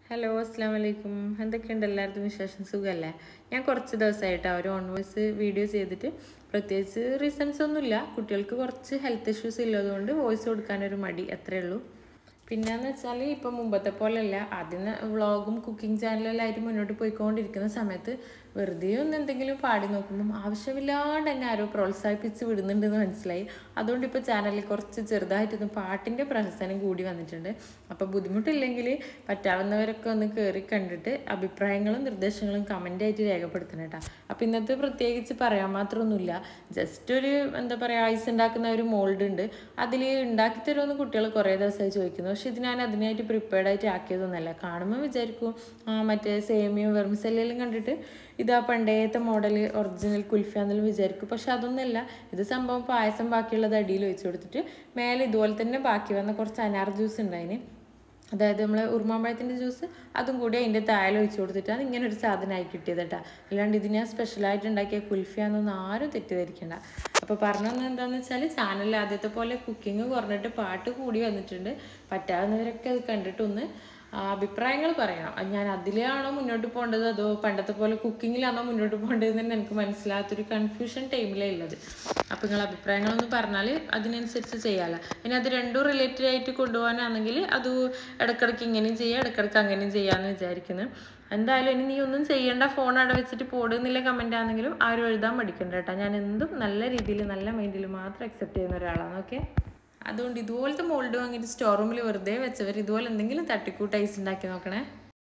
hello അസ്സാം വലൈക്കും എന്തൊക്കെയുണ്ട് എല്ലാവർക്കും വിശേഷം സുഖമല്ലേ ഞാൻ കുറച്ച് ദിവസമായിട്ട് ഒരു ഓൺ വോയിസ് വീഡിയോ ചെയ്തിട്ട് പ്രത്യേകിച്ച് റീസൺസ് ഒന്നുമില്ല കുട്ടികൾക്ക് കുറച്ച് ഹെൽത്ത് ഇഷ്യൂസ് ഉള്ളതുകൊണ്ട് വോയിസ് കൊടുക്കാനൊരു മടി അത്രേ ഉള്ളൂ പിന്നെന്ന് വെച്ചാൽ ഇപ്പം മുമ്പത്തെ പോലെയല്ല ആദ്യം വ്ളോഗും കുക്കിംഗ് ചാനലെല്ലായിട്ട് മുന്നോട്ട് പോയിക്കൊണ്ടിരിക്കുന്ന സമയത്ത് വെറുതെ ഒന്ന് എന്തെങ്കിലും പാടി നോക്കുമ്പം ആവശ്യമില്ലാണ്ട് എന്നെ ആരോ പ്രോത്സാഹിപ്പിച്ച് വിടുന്നുണ്ടെന്ന് മനസ്സിലായി അതുകൊണ്ട് ഇപ്പോൾ ചാനലിൽ കുറച്ച് ചെറുതായിട്ടൊന്ന് പാട്ടിൻ്റെ പ്രഹസനം കൂടി വന്നിട്ടുണ്ട് അപ്പോൾ ബുദ്ധിമുട്ടില്ലെങ്കിൽ പറ്റാവുന്നവരൊക്കെ ഒന്ന് കയറി കണ്ടിട്ട് അഭിപ്രായങ്ങളും നിർദ്ദേശങ്ങളും കമൻ്റായിട്ട് രേഖപ്പെടുത്തണം കേട്ടോ അപ്പോൾ ഇന്നത്തെ പ്രത്യേകിച്ച് പറയാൻ മാത്രമൊന്നുമില്ല ജസ്റ്റ് ഒരു എന്താ പറയുക ഐസ് ഉണ്ടാക്കുന്ന ഒരു മോൾഡ് ഉണ്ട് അതിൽ ഉണ്ടാക്കി തരുമെന്ന് കുട്ടികൾ കുറേ ദിവസമായി ചോദിക്കുന്നു പക്ഷെ ഇത് ഞാൻ അതിനായിട്ട് പ്രിപ്പയർഡ് ആയിട്ട് ആക്കിയതൊന്നുമല്ല കാണുമ്പോൾ വിചാരിക്കും ആ മറ്റേ സേമിയും വെർമിസെല്ലാം കണ്ടിട്ട് ഇതാ പണ്ടേത്തെ മോഡൽ ഒറിജിനൽ കുൽഫാന്നെല്ലാം വിചാരിക്കും പക്ഷെ അതൊന്നുമല്ല ഇത് സംഭവം പായസം ബാക്കിയുള്ളത് അടിയിൽ വെച്ച് കൊടുത്തിട്ട് മേലെ ഇതുപോലെ തന്നെ ബാക്കി വന്ന കുറച്ച് അനാർ ജ്യൂസ് ഉണ്ടായിന് അതായത് നമ്മൾ ഉറുമാമ്പഴത്തിൻ്റെ ജ്യൂസ് അതും കൂടി അതിൻ്റെ താഴെ ഒഴിച്ച് കൊടുത്തിട്ടാണ് ഇങ്ങനെ ഒരു സാധനമായി കിട്ടിയത് കേട്ടോ അല്ലാണ്ട് ഇത് ഞാൻ സ്പെഷ്യലായിട്ട് ഉണ്ടാക്കിയ കുൽഫിയാന്നൊന്നും ആരും തെറ്റിദ്ധരിക്കണ്ട അപ്പോൾ പറഞ്ഞത് എന്താണെന്ന് വെച്ചാൽ ചാനലിൽ ആദ്യത്തെ പോലെ കുക്കിംഗ് കുറഞ്ഞിട്ട് പാട്ട് കൂടി വന്നിട്ടുണ്ട് പറ്റാവുന്നവരൊക്കെ അത് കണ്ടിട്ടൊന്ന് അഭിപ്രായങ്ങൾ പറയണം അത് ഞാൻ അതിലാണോ മുന്നോട്ട് പോകേണ്ടത് അതോ പണ്ടത്തെ പോലെ കുക്കിങ്ങിലാണോ മുന്നോട്ട് പോകേണ്ടതെന്ന് തന്നെ എനിക്ക് മനസ്സിലാത്തൊരു കൺഫ്യൂഷൻ ടൈമിലേ ഉള്ളത് അപ്പോൾ നിങ്ങൾ അഭിപ്രായങ്ങളൊന്ന് പറഞ്ഞാൽ അതിനനുസരിച്ച് ചെയ്യാമല്ലോ ഇനി അത് രണ്ടും റിലേറ്റഡ് ആയിട്ട് കൊണ്ടുപോകാനാണെങ്കിൽ അത് ഇടയ്ക്കിടയ്ക്ക് ഇങ്ങനെയും ചെയ്യാം ഇടയ്ക്കിടയ്ക്ക് അങ്ങനെയും ചെയ്യാമെന്ന് വിചാരിക്കുന്നു എന്തായാലും ഇനി നീ ഒന്നും ചെയ്യേണ്ട ഫോൺ അവിടെ വെച്ചിട്ട് പോടുന്നില്ല കമൻ്റ് ആണെങ്കിലും ആരും എഴുതാൻ പഠിക്കണ്ട കേട്ടോ ഞാൻ എന്തും നല്ല രീതിയിൽ നല്ല മൈൻഡിൽ മാത്രം അക്സെപ്റ്റ് ചെയ്യുന്ന ഒരാളാണ് ഓക്കെ അതുകൊണ്ട് ഇതുപോലത്തെ മോൾഡ് വാങ്ങിയിട്ട് സ്റ്റോർ റൂമിൽ വെറുതെ വെച്ചവർ ഇതുപോലെ എന്തെങ്കിലും തട്ടിക്കൂട്ട് ഐസ് ഉണ്ടാക്കി നോക്കണേ